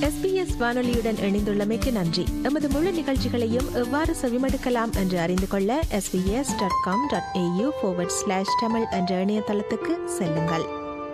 SBS வானொலியுடன் இணைந்துள்ளமைக்கு நன்றி எமது முழு நிகழ்ச்சிகளையும் எவ்வாறு செவிமடுக்கலாம் என்று அறிந்து கொள்ள SBS dot com dot AU slash Tamil என்ற இணையதளத்துக்கு செல்லுங்கள்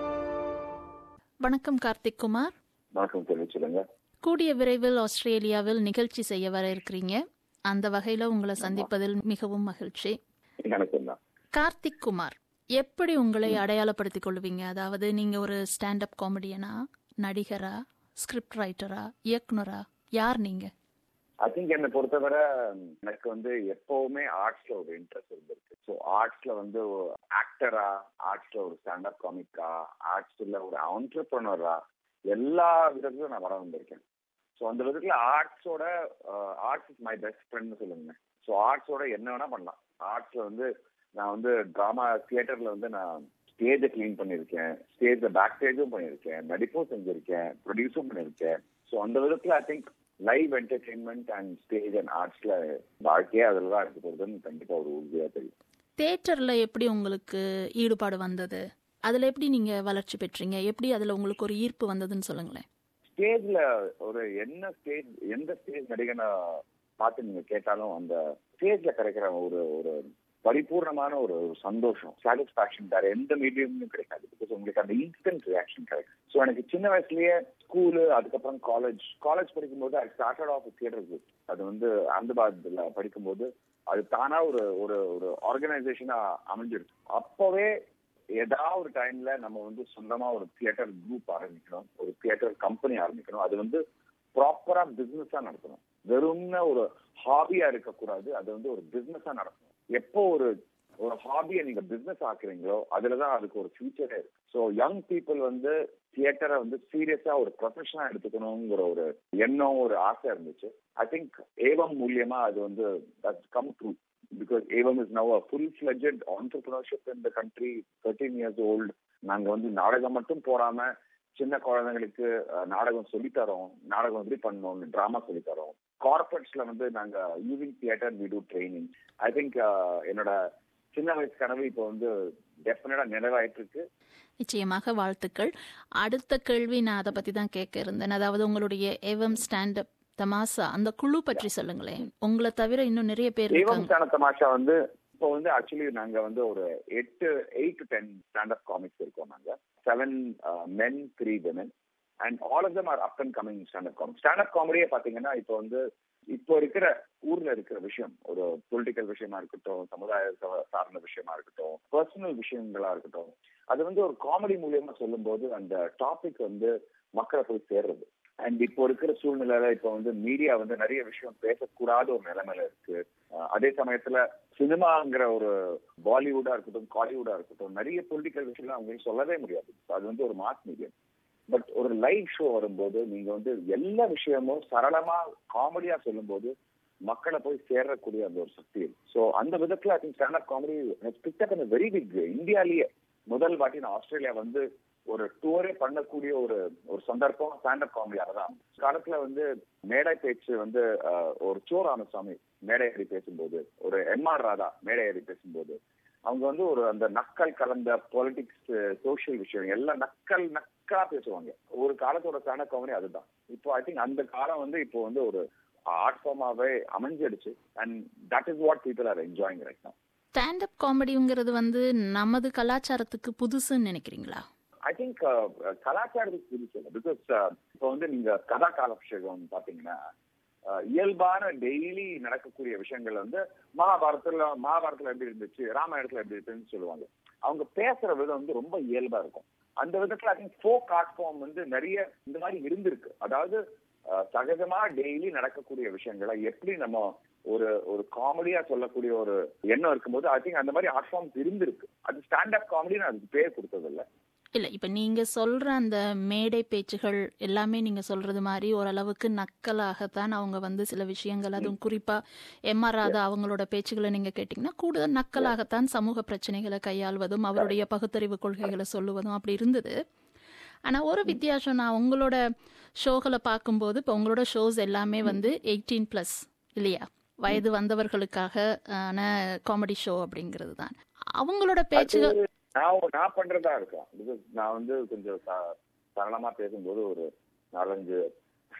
வணக்கம் கார்த்திக் குமார் வணக்கம் தெரிவிச்சுடுங்க கூடிய விரைவில் ஆஸ்திரேலியாவில் நிகழ்ச்சி செய்ய வர இருக்கிறீங்க அந்த வகையில உங்களை சந்திப்பதில் மிகவும் மகிழ்ச்சி எனக்கும் தான் கார்த்திக் குமார் எப்படி உங்களை அடையாளப்படுத்திக் கொள்வீங்க அதாவது நீங்க ஒரு ஸ்டாண்டப் காமெடியனா நடிகரா ஸ்கிரிப்ட் ரைட்டரா இயக்குனரா யார் நீங்க ஐ திங்க் என்னை பொறுத்தவரை எனக்கு வந்து எப்பவுமே ஆர்ட்ஸ்ல ஒரு இன்ட்ரெஸ்ட் இருந்திருக்கு ஸோ ஆர்ட்ஸ்ல வந்து ஆக்டரா ஆர்ட்ஸ்ல ஒரு ஸ்டாண்டப் காமிக்கா ஆர்ட்ஸ்ல ஒரு ஆண்டர்பிரனரா எல்லா விதத்திலும் நான் வர வந்திருக்கேன் ஸோ அந்த விதத்துல ஆர்ட்ஸோட ஆர்ட்ஸ் இஸ் மை பெஸ்ட் ஃப்ரெண்ட்னு சொல்லுங்க ஸோ ஆர்ட்ஸோட என்ன வேணா பண்ணலாம் ஆர்ட்ஸ்ல வந்து நான் வந்து டிராமா தியேட்டர்ல வந்து நான் ஸ்டேஜை கிளீன் பண்ணியிருக்கேன் ஸ்டேஜ்ல பேக் ஸ்டேஜும் பண்ணியிருக்கேன் நடிப்பும் செஞ்சிருக்கேன் ப்ரொடியூஸும் பண்ணியிருக்கேன் ஸோ அந்த விதத்துல I think live entertainment and stage and ஆர்ட்ஸ்ல வாழ்க்கையே அதில் தான் இருக்க போகுதுன்னு கண்டிப்பா ஒரு உறுதியா தெரியும் தேட்டர்ல எப்படி உங்களுக்கு ஈடுபாடு வந்தது அதுல எப்படி நீங்க வளர்ச்சி பெற்றீங்க எப்படி அதுல உங்களுக்கு ஒரு ஈர்ப்பு வந்ததுன்னு சொல்லுங்களேன் ஸ்டேஜ்ல ஒரு என்ன ஸ்டேஜ் எந்த ஸ்டேஜ் நடிகனை பார்த்து நீங்க கேட்டாலும் அந்த ஸ்டேஜ்ல கிடைக்கிற ஒரு ஒரு பரிபூர்ணமான ஒரு சந்தோஷம் சாட்டிஸ்பாக்சன் வேற எந்த மீடியமும் கிடைக்காது பிகாஸ் உங்களுக்கு அந்த இன்ஸ்டன்ட் ரியாக்ஷன் கிடைக்கும் ஸோ எனக்கு சின்ன வயசுலயே ஸ்கூலு அதுக்கப்புறம் காலேஜ் காலேஜ் படிக்கும்போது I started off theatre group அது வந்து அஹமதாபாத்ல படிக்கும்போது அது தானா ஒரு ஒரு ஒரு ஆர்கனைசேஷனா அமைஞ்சிருக்கு அப்பவே ஏதாவது ஒரு டைம்ல நம்ம வந்து சொந்தமா ஒரு தியேட்டர் குரூப் ஆரம்பிக்கணும் ஒரு தியேட்டர் கம்பெனி ஆரம்பிக்கணும் அது வந்து ப்ராப்பரா பிசினஸா நடத்தணும் வெறும்ன ஒரு ஹாபியா இருக்கக்கூடாது அது வந்து ஒரு பிசினஸா நடத்தணும் எப்போ ஒரு ஒரு ஹாபியை நீங்க பிசினஸ் ஆக்குறீங்களோ அதுலதான் அதுக்கு ஒரு ஃபியூச்சரே இருக்கு ஸோ யங் பீப்புள் வந்து தியேட்டரை வந்து சீரியஸா ஒரு ப்ரொஃபஷனா எடுத்துக்கணுங்கிற ஒரு எண்ணம் ஒரு ஆசை இருந்துச்சு ஐ திங்க் ஏவம் மூலியமா அது வந்து come through because Evam is now a full fledged entrepreneurship in the country thirteen years old நாங்க வந்து நாடகம் மட்டும் போடாம சின்ன குழந்தைங்களுக்கு நாடகம் சொல்லித்தரோம் நாடகம் எப்படி பண்ணணும் டிராமா சொல்லித்தரோம் கார்பரேட்ஸ்ல வந்து நாங்க யூவிங் theatre we do training I think என்னோட சின்ன வயசு கனவு இப்போ வந்து டெஃபினட்டா நிறைவாயிட்டு இருக்கு நிச்சயமாக வாழ்த்துக்கள் அடுத்த கேள்வி நான் அதை பத்தி தான் கேட்க இருந்தேன் அதாவது உங்களுடைய ஏவம் ஸ்டாண்டப் தமாசா அந்த குழு பற்றி சொல்லுங்களேன் உங்களை தவிர இன்னும் நிறைய பேர் ஏவம் இருக்காங்க ஸ்டாண்டப் தமாஷா வந்து இப்போ வந்து ஆக்சுவலி நாங்க வந்து ஒரு எட்டு eight to ten standup comics இருக்கோம் நாங்க seven men three women and all of them are up and coming standup comedy standup காமெடியே பாத்தீங்கன்னா இப்போ வந்து இப்போ இருக்கிற ஊர்ல இருக்கிற விஷயம் ஒரு பொலிட்டிக்கல் விஷயமா இருக்கட்டும் சமுதாய சா- சார்ந்த விஷயமா இருக்கட்டும் பர்சனல் விஷயங்களா இருக்கட்டும் அது வந்து ஒரு காமெடி மூலியமா சொல்லும்போது அந்த டாபிக் வந்து மக்களை போய் சேர்றது அண்ட் இப்போ இருக்கிற சூழ்நிலையில இப்போ வந்து மீடியா வந்து நிறைய விஷயம் பேசக்கூடாத ஒரு நிலைமையில இருக்கு அஹ் அதே சமயத்துல சினிமாங்கிற ஒரு பாலிவுட்டா இருக்கட்டும் காலிவுட்டா இருக்கட்டும் நிறைய பொலிட்டிக்கல் விஷயம் அவங்க சொல்லவே முடியாது அது வந்து ஒரு மாஸ் மீடியம் பட் ஒரு லைவ் ஷோ வரும்போது நீங்க வந்து எல்லா விஷயமும் சரளமா காமெடியா சொல்லும்போது மக்களை போய் சேரக்கூடிய அந்த ஒரு சக்தி ஸோ அந்த விதத்துல I think standup comedy pickup அந்த வெரி பிக் இந்தியாலேயே முதல் வாட்டி நான் ஆஸ்திரேலியா வந்து ஒரு டூரே பண்ணக்கூடிய ஒரு ஒரு சந்தர்ப்பம் ஸ்டாண்டப் காமெடியாக தான் காலத்துல வந்து மேடை பேச்சு வந்து அஹ், ஒரு சோ ராமசாமி மேடை ஏறி பேசும்போது ஒரு எம் ஆர் ராதா மேடை ஏறி பேசும்போது அவங்க வந்து ஒரு அந்த நக்கல் கலந்த பாலிடிக்ஸ் சோஷியல் விஷயம் எல்லாம் நக்கல் நக்கலா பேசுவாங்க ஒரு காலத்தோட ஸ்டாண்டப் காமெடி அதுதான் இப்போ ஐ திங்க் அந்த காலம் வந்து இப்போ வந்து ஒரு ஆர்ட் ஃபார்மாவே அமைஞ்சிடுச்சு and that is what people are enjoying right now standup காமெடிங்கிறது வந்து நமது கலாச்சாரத்துக்கு புதுசுன்னு நினைக்கிறீங்களா ஐ திங்க் கலாச்சாரத்துக்கு புதுசு இல்லை பிகாஸ் இப்போ வந்து நீங்க கதா காலபிஷேகம் பாத்தீங்கன்னா அஹ், இயல்பான டெய்லி நடக்கக்கூடிய விஷயங்கள் வந்து மகாபாரதத்துல மகாபாரதத்துல எப்படி இருந்துச்சு ராமாயணத்துல எப்படி இருந்துச்சுன்னு சொல்லுவாங்க அவங்க பேசுற விதம் வந்து ரொம்ப இயல்பா இருக்கும் அந்த விதத்துல I think folk art form வந்து நிறைய இந்த மாதிரி இருந்திருக்கு அதாவது அஹ், சகஜமா டெய்லி நடக்கக்கூடிய விஷயங்களை எப்படி நம்ம ஒரு ஒரு காமெடியா சொல்லக்கூடிய ஒரு எண்ணம் இருக்கும்போது ஐ திங்க் அந்த மாதிரி ஆர்ட் ஃபார்ம்ஸ் இருந்திருக்கு அது ஸ்டாண்டப் காமெடின்னு அதுக்கு பேர் கொடுத்ததில்ல இல்ல இப்ப நீங்க சொல்ற அந்த மேடை பேச்சுகள் எல்லாமே நீங்க சொல்றது மாதிரி ஓரளவுக்கு நக்கலாகத்தான் அவங்க வந்து சில விஷயங்கள் அதுவும் குறிப்பா எம் ஆர் ராதா அவங்களோட பேச்சுகளை நீங்க கேட்டீங்கன்னா கூடுதல் நக்கலாகத்தான் சமூக பிரச்சனைகளை கையாள்வதும் அவருடைய பகுத்தறிவு கொள்கைகளை சொல்லுவதும் அப்படி இருந்தது ஆனா ஒரு வித்தியாசம் நான் உங்களோட ஷோகளை பார்க்கும்போது இப்போ உங்களோட ஷோஸ் எல்லாமே வந்து எயிட்டீன் பிளஸ் இல்லையா வயது வந்தவர்களுக்காக ஆன காமெடி ஷோ அப்படிங்கிறது தான் அவங்களோட பேச்சுகள் நான் நான் பண்றதா இருக்கேன் பிகாஸ் நான் வந்து கொஞ்சம் ச- சரளமா பேசும்போது ஒரு நாலஞ்சு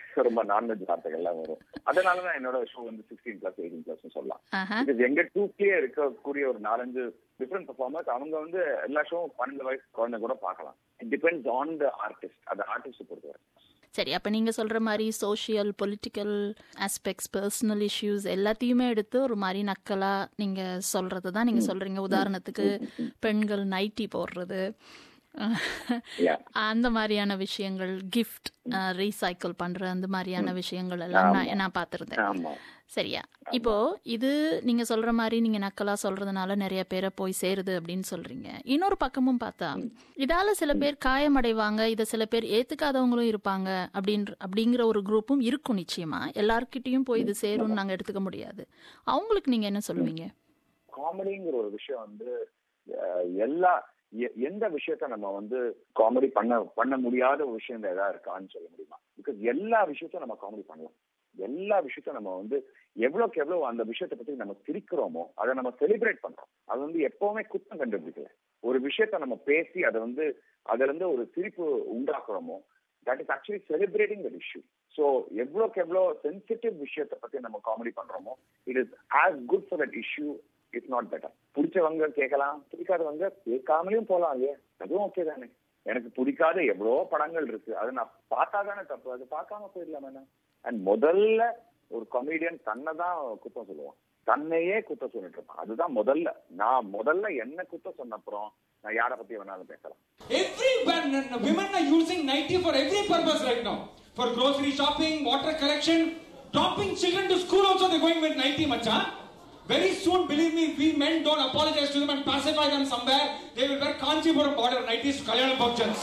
ரொம்ப நான்வெஜ் வார்த்தைகள்லாம் வரும் அதனாலதான் என்னோட ஷோ வந்து சிக்ஸ்டீன் பிளஸ் எயிட்டீன் பிளஸ் சொல்லலாம் ஆஹா இது எங்க டூப்லயே இருக்கக்கூடிய ஒரு நாலஞ்சு டிஃப்ரெண்ட் பெர்ஃபார்மர்ஸ் அவங்க வந்து எல்லா ஷோவும் பன்னெண்டு வயசு குழந்தை கூட பார்க்கலாம் it depends on the artist அந்த ஆர்டிஸ்ட் பொறுத்தவரை சரி அப்ப நீங்க சொல்ற மாதிரி social political aspects personal issues எல்லாத்தையுமே எடுத்து ஒரு மாதிரி நக்கலா நீங்க சொல்றது தான் நீங்க சொல்றீங்க உதாரணத்துக்கு பெண்கள் நைட்டி போடுறது Yeah. அந்த மாதிரியான விஷயங்கள் கிஃப்ட் ரீசைக்கிள் பண்ற அந்த மாதிரியான விஷயங்கள் எல்லாம் நான் நான் பார்த்திருந்தேன் ஆமா சரியா இப்போ இது நீங்க சொல்ற மாதிரி நீங்க நக்கலா சொல்றதுனால நிறைய பேரை போய் சேருது அப்படின்னு சொல்றீங்க இன்னொரு பக்கமும் பார்த்தா இதால சில பேர் காயமடைவாங்க இத சில பேர் ஏத்துக்காதவங்களும் இருப்பாங்க அப்படின்ற அப்படிங்கிற ஒரு குரூப்பும் இருக்கும் நிச்சயமா எல்லார்கிட்டயும் போய் இது சேரும்னு நாங்க எடுத்துக்க முடியாது அவங்களுக்கு நீங்க என்ன சொல்லுவீங்க காமெடிங்கிற ஒரு விஷயம் வந்து அஹ், எல்லா எ- எந்த விஷயத்த நம்ம வந்து காமெடி பண்ண பண்ண முடியாத ஒரு விஷயம் ஏதாவது இருக்கான்னு சொல்ல முடியுமா பிகாஸ் எல்லா விஷயத்தையும் நம்ம காமெடி பண்ணலாம் எல்லா விஷயத்தையும் நம்ம வந்து எவ்வளவுக்கு எவ்வளவு அந்த விஷயத்தை பத்தி நம்ம சிரிக்கிறோமோ அதை நம்ம செலிப்ரேட் பண்றோம் அது வந்து எப்பவுமே குத்தம் கண்டுபிடிக்கல ஒரு விஷயத்த நம்ம பேசி அதை வந்து அதுல இருந்து ஒரு சிரிப்பு உண்டாக்குறோமோ that is actually celebrating the issue so எவ்வளோக்கு எவ்வளோ சென்சிட்டிவ் விஷயத்தை பத்தி நம்ம காமெடி பண்றோமோ it is as good for that issue it's not better பிடிச்சவங்க கேட்கலாம் பிடிக்காதவங்க கேட்காமலையும் போலாம் இல்லையா அதுவும் ஓகே தானே எனக்கு பிடிக்காத எவ்வளோ படங்கள் இருக்கு அதை நான் பார்த்தா தானே தப்பு அது பார்க்காம போயிடலாமே அண்ட் முதல்ல ஒரு கமெடியன் தன்னை தான் குத்தம் சொல்லுவான் தன்னையே குத்தம் சொல்லிட்டு இருப்பான் அதுதான் முதல்ல நான் முதல்ல என்ன குத்தம் சொன்ன அப்புறம் நான் யாரை பத்தி வேணாலும் பேசலாம் Every man- women are using nighty for every purpose right now. For grocery shopping, water collection, dropping children to school also they're going with nighty macha. Very soon, believe me, we men don't apologize to them and pacify them somewhere. They will wear Kanchipuram border nighties to Kalyana functions.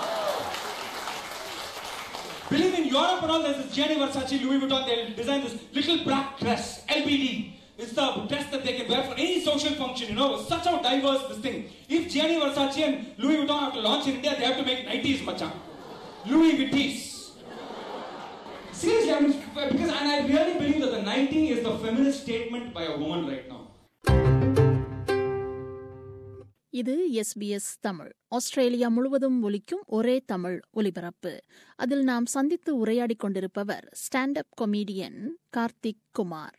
Believe me, in Europe and all, there's this Gianni Versace, Louis Vuitton, they'll design this little black dress, LBD. It's the dress that they can wear for any social function, you know. Such a diverse this thing. If Gianni Versace and Louis Vuitton have to launch in India, they have to make 90s, macha. Louis Vuittis. Seriously, I mean, because, and I really believe that the 90 is the feminist statement by a woman right now. இது SBS Tamil Australia முழுவதும் ஒலிக்கும் ஒரே தமிழ் ஒலிபரப்பு அதில் நாம் சந்தித்து உரையாடிக் கொண்டிருப்பவர் stand up comedian Karthik Kumar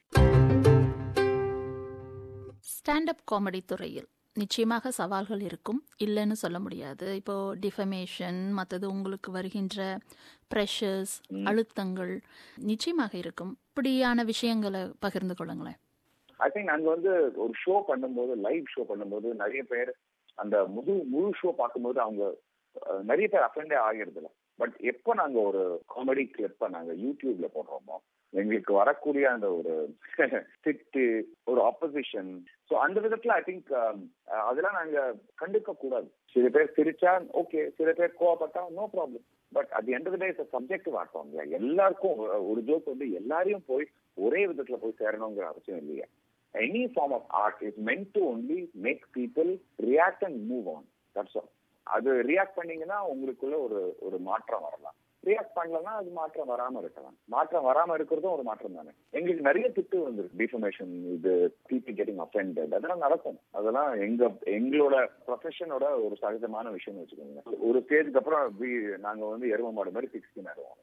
stand up comedy துறையில் நிச்சயமாக சவால்கள் இருக்கும் இல்லைன்னு சொல்ல முடியாது இப்போ டிஃபமேஷன் மற்றது உங்களுக்கு வருகின்ற ப்ரெஷர்ஸ் அழுத்தங்கள் நிச்சயமாக இருக்கும் இப்படியான விஷயங்களை பகிர்ந்து கொள்ளுங்களேன் ஐ திங்க் நாங்க வந்து ஒரு ஷோ பண்ணும்போது லைவ் ஷோ பண்ணும்போது நிறைய பேர் அந்த முழு முழு ஷோ பார்க்கும்போது அவங்க அஹ், நிறைய பேர் அஃபெண்டே ஆகிறது இல்ல பட் எப்போ நாங்க ஒரு காமெடி கிளிப்பை நாங்க யூடியூப்ல போடுறோமோ எங்களுக்கு வரக்கூடிய அந்த ஒரு திட்டு ஒரு ஆப்போசிஷன் ஸோ அந்த விதத்துல ஐ திங்க் அதெல்லாம் நாங்க கண்டுக்க கூடாது சில பேர் சிரிச்சா ஓகே சில பேர் கோவப்பட்டா நோ ப்ராப்ளம் பட் அது எண்ட் டே சப்ஜெக்டிவ் ஆட்டம் இல்லையா எல்லாருக்கும் ஒரு- ஒரு ஜோக் வந்து எல்லாரையும் போய் ஒரே விதத்துல போய் சேரணுங்கிற அவசியம் இல்லையா any form of art is meant to only make people react and move on that's all அது ரியாக்ட் பண்ணீங்கன்னா உங்களுக்குள்ள ஒரு ஒரு மாற்றம் வரலாம் ரியாக்ட் பண்ணலன்னா அது மாற்றம் வராம இருக்கலாம் மாற்றம் வராம இருக்கிறதும் ஒரு மாற்றம் தானே எங்களுக்கு நிறைய திட்டு வந்துருக்கு டிஃபர்மேஷன் இது பீப்புள் கெட்டிங் அஃபெண்டட் அதெல்லாம் நடக்கும் அதெல்லாம் எங்க எங்களோட ப்ரொஃபஷனோட ஒரு சகஜமான விஷயம்னு வச்சுக்கோங்க ஒரு ஸ்டேஜுக்கு அப்புறம் we- நாங்க வந்து எரும மாடு மாதிரி சிக்ஸ்டி ஆடுவோம்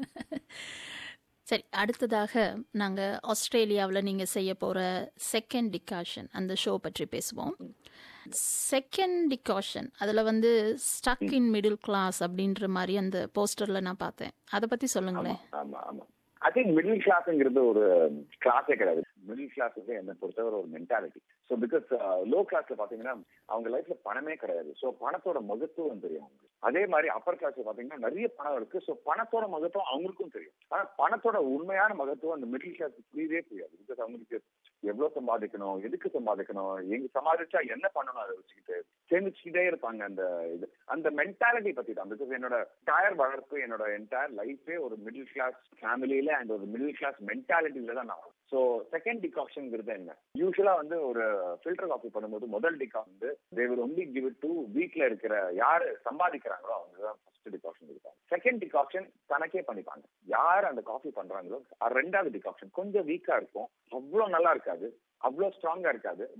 சரி அடுத்ததாக நாங்க ஆஸ்திரேலியாவுல நீங்க செய்ய போற செகண்ட் டிகாஷன் அந்த ஷோ பற்றி பேசுவோம் செகண்ட் டிகாஷன் அதுல வந்து ஸ்டக் இன் மிடில் கிளாஸ் அப்படின்ற மாதிரி அந்த போஸ்டர்ல நான் பார்த்தேன் அதை பத்தி சொல்லுங்களேன் ஆமா ஆமா ஐ திங்க் மிடில் கிளாஸ்ங்கிறது ஒரு கிளாஸே கிடையாது மிடில் கிளாஸ் வந்து என்னை பொறுத்தவரை ஒரு மென்டாலிட்டி ஸோ பிகாஸ் லோ கிளாஸ்ல பாத்தீங்கன்னா அவங்க லைஃப்ல பணமே கிடையாது ஸோ பணத்தோட மகத்துவம் தெரியும் அவங்களுக்கு அதே மாதிரி அப்பர் கிளாஸ்ல பாத்தீங்கன்னா நிறைய பணம் இருக்கு ஸோ பணத்தோட மகத்துவம் அவங்களுக்கும் தெரியும் ஆனா பணத்தோட உண்மையான மகத்துவம் அந்த மிடில் கிளாஸ் புரியவே புரியாது பிகாஸ் அவங்களுக்கு எவ்வளவு சம்பாதிக்கணும் எதுக்கு சம்பாதிக்கணும் எங்க சம்பாதிச்சா என்ன பண்ணணும் அதை வச்சுக்கிட்டு சேமிச்சுக்கிட்டே இருப்பாங்க அந்த இது அந்த மென்டாலிட்டி பத்தி தான் பிகாஸ் என்னோட டயர் வளர்ப்பு என்னோட என்டையர் லைஃபே ஒரு மிடில் கிளாஸ் ஃபேமிலியில அண்ட் ஒரு மிடில் கிளாஸ் மென்டாலிட்டியில தான் நான் ஸோ செகண்ட் டிகாக்ஷன்ங்கிறது என்ன யூஸ்வலா வந்து ஒரு ஃபில்டர் காஃபி பண்ணும்போது முதல் டிகாக் வந்து they will only give it to வீட்ல இருக்கிற யாரு சம்பாதிக்கிறாங்களோ அவங்க தான் ஃபர்ஸ்ட் டிகாக்ஷன் கொடுப்பாங்க செகண்ட் டிகாக்ஷன் தனக்கே பண்ணிப்பாங்க யார் அந்த காஃபி பண்றாங்களோ அது ரெண்டாவது டிகாக்ஷன் கொஞ்சம் வீக்கா இருக்கும் அவ்வளவு நல்லா இருக்காது அவ்வளவு ஸ்ட்ராங்கா இருக்காது பட்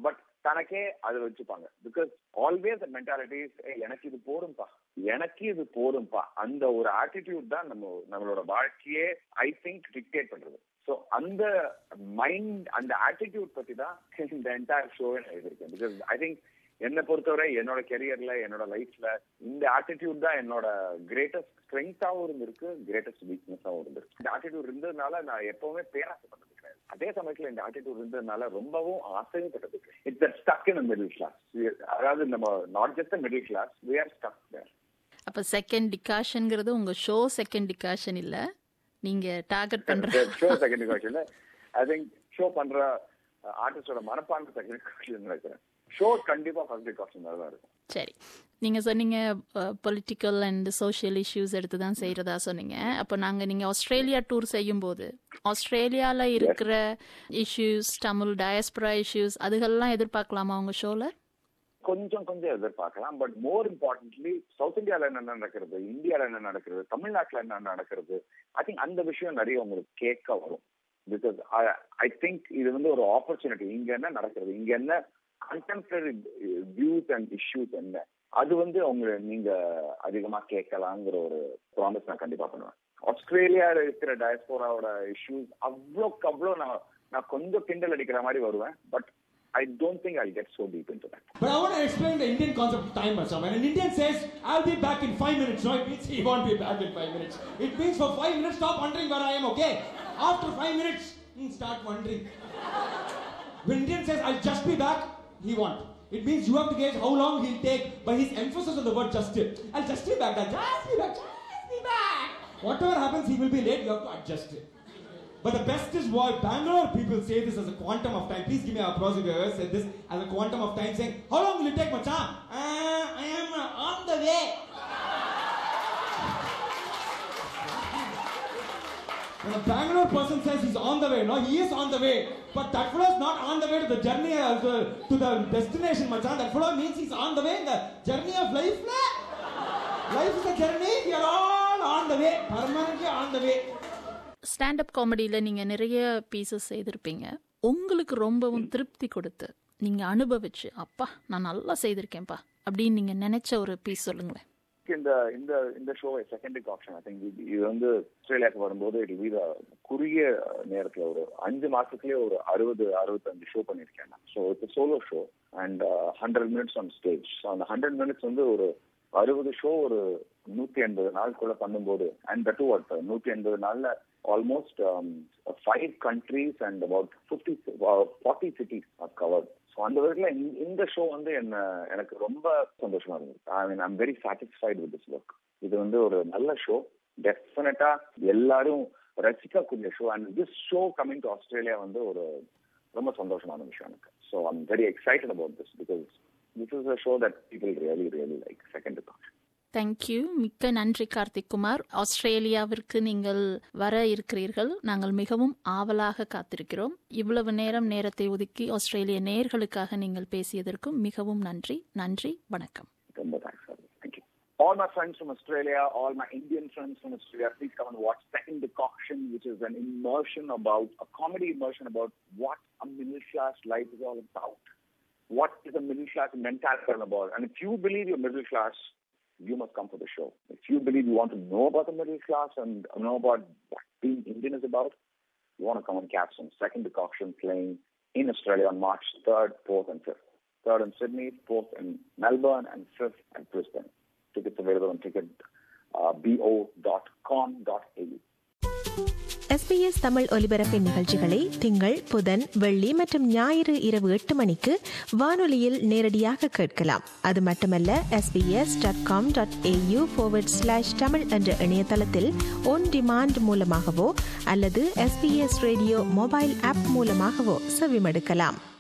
தனக்கே அதை வச்சுப்பாங்க பிகாஸ் ஆல்வேஸ் மென்டாலிட்டி எனக்கு இது போரும்பா எனக்கு இது போரும்பா அந்த ஒரு ஆட்டிடியூட் தான் நம்ம நம்மளோட வாழ்க்கையே ஐ திங்க் டிக்டேட் பண்றது ஸோ அந்த மைண்ட் அந்த ஆட்டிடியூட் பத்தி தான் இந்த என்டையர் ஷோவை நான் எழுதியிருக்கேன் பிகாஸ் ஐ திங்க் என்னை பொறுத்தவரை என்னோட கெரியர்ல என்னோட லைஃப்ல இந்த ஆட்டிடியூட் தான் என்னோட கிரேட்டஸ்ட் ஸ்ட்ரென்த்தாவும் இருந்திருக்கு கிரேட்டஸ்ட் வீக்னஸாவும் இருந்திருக்கு இந்த ஆட்டிடியூட் இருந்ததுனால நான் எப்பவுமே பேராசைப்பட்டது கிடையாது அதே சமயத்துல இந்த ஆட்டிடியூட் இருந்ததுனால ரொம்பவும் ஆசையும் பட்டது it's stuck in middle class அதாவது நம்ம not just middle class we are stuck there அப்ப செகண்ட் டிகாஷன்ங்கிறது உங்க ஷோ செகண்ட் டிகாஷன் இல்ல நீங்க டார்கெட் பண்ற show second question I think show பண்ற ஆர்டிஸ்டோட மனப்பான்மை செகண்ட் கொஸ்டின் நினைக்கிறேன் ஷோ கண்டிப்பா ஃபர்ஸ்ட் கொஸ்டின் தான் இருக்கும் சரி நீங்க சொன்னீங்க பொலிட்டிக்கல் அண்ட் சோஷியல் இஷ்யூஸ் எடுத்து தான் செய்யறதா சொன்னீங்க அப்போ நாங்க நீங்க ஆஸ்திரேலியா டூர் செய்யும் போது ஆஸ்திரேலியால இருக்கிற இஷ்யூஸ் தமிழ் டயஸ்பரா இஷ்யூஸ் அதுகள்லாம் எதிர்பார்க்கலாமா உங்க ஷோல கொஞ்சம் கொஞ்சம் எதிர்பார்க்கலாம் பட் மோர் இம்பார்ட்டன்ட்லி சவுத் இந்தியால என்ன நடக்கிறது இந்தியால என்ன நடக்கிறது தமிழ்நாட்டுல என்ன நடக்கிறது ஐ திங்க் அந்த விஷயம் நிறைய உங்களுக்கு கேட்க வரும் பிகாஸ் ஐ திங்க் இது வந்து ஒரு ஆப்பர்ச்சுனிட்டி இங்க என்ன நடக்கிறது இங்க என்ன கண்டெம்பரரி வியூஸ் அண்ட் இஷ்யூஸ் என்ன அது வந்து அவங்க நீங்க அதிகமா கேட்கலாங்கிற ஒரு ப்ராமிஸ் நான் கண்டிப்பா பண்ணுவேன் ஆஸ்திரேலியால இருக்கிற டயஸ்போராவோட இஷ்யூஸ் அவ்வளோக்கு அவ்வளோ நான் நான் கொஞ்சம் கிண்டல் அடிக்கிற மாதிரி வருவேன் but I don't think I'll get so deep into that. But I want to explain the Indian concept of time, Masa. When an Indian says, I'll be back in five minutes, no, it means he won't be back in five minutes. It means for five minutes, stop wondering where I am, okay? After five minutes, hmm, start wondering. When Indian says, I'll just be back, he won't. It means you have to gauge how long he'll take by his emphasis on the word just. I'll just be back, I'll just be back, just be back. Whatever happens, he will be late, you have to adjust it. But the best is why Bangalore people say this as a quantum of time. Please give me applause if you ever said this as a quantum of time, saying, How long will it take, Macha? Uh, I am uh, on the way. When a Bangalore person says he's on the way, no, he is on the way. But that fellow is not on the way to the journey, uh, to, to the destination, Macha. That fellow means he's on the way in the journey of life. La? Life is a journey, we are all on the way, permanently on the way. Standup காமெடியில் நீங்கள் நிறைய pieces செய்திருப்பீங்க உங்களுக்கு ரொம்பவும் திருப்தி கொடுத்து நீங்கள் அனுபவிச்சு அப்பா நான் நல்லா செய்திருக்கேன்ப்பா அப்படின்னு நீங்கள் நினைச்ச ஒரு பீஸ் சொல்லுங்களேன் இந்த இந்த இந்த show second option I think இது வந்து ஆஸ்திரேலியாவுக்கு வரும்போது இது வீத குறுகிய நேரத்துல ஒரு அஞ்சு மாசத்துலயே ஒரு அறுபது அறுபத்தஞ்சு ஷோ பண்ணிருக்கேன் நான் so it's solo show and hundred minutes on stage so அந்த ஹண்ட்ரட் மினிட்ஸ் வந்து ஒரு அறுபது ஷோ ஒரு நூத்தி எண்பது நாளுக்குள்ள பண்ணும்போது அண்ட் டூ வாட் நூத்தி எண்பது நாள்ல almost five countries and about fifty forty cities are covered so அந்த விதத்துல இந்த ஷோ வந்து என்ன எனக்கு ரொம்ப சந்தோஷமா இருந்தது I mean I'm very satisfied with this work இது வந்து ஒரு நல்ல ஷோ டெஃபினட்டா எல்லாரும் ரசிக்கக்கூடிய show and this show coming to Australia வந்து ஒரு ரொம்ப சந்தோஷமான விஷயம் எனக்கு so I'm very excited about this because this is a show that people really really like second option thank you மிக்க நன்றி கார்த்திக் குமார் ஆஸ்திரேலியாவிற்கு நீங்கள் வர இருக்கிறீர்கள் நாங்கள் மிகவும் ஆவலாக காத்திருக்கிறோம் இவ்வளவு நேரம் நேரத்தை ஒதுக்கி ஆஸ்திரேலிய நேர்களுக்காக நீங்கள் பேசியதற்கும் மிகவும் நன்றி நன்றி வணக்கம் ரொம்ப thanks thank you All my friends from Australia, all my Indian friends from Australia, please come and watch Second Decoction, which is an immersion about, a comedy immersion about what a middle class life is all about. What is a middle class mentality all about? And if you believe you're middle class, you must come for the show. If you believe you want to know about the middle class and know about what being Indian is about, you want to come and catch some second decoction playing in Australia on March 3rd, 4th, and 5th. 3rd in Sydney, 4th in Melbourne, and 5th at Brisbane. Tickets available on ticket uh, bo.com.au. SBS Tamil ஒலிபரப்பின் நிகழ்ச்சிகளை திங்கள் புதன் வெள்ளி மற்றும் ஞாயிறு இரவு எட்டு மணிக்கு வானொலியில் நேரடியாக கேட்கலாம் அது மட்டுமல்ல SBS dot com dot AU slash Tamil என்ற இணையதளத்தில் ஒன் டிமாண்ட் மூலமாகவோ அல்லது எஸ்பிஎஸ் ரேடியோ மொபைல் ஆப் மூலமாகவோ செவிமடுக்கலாம்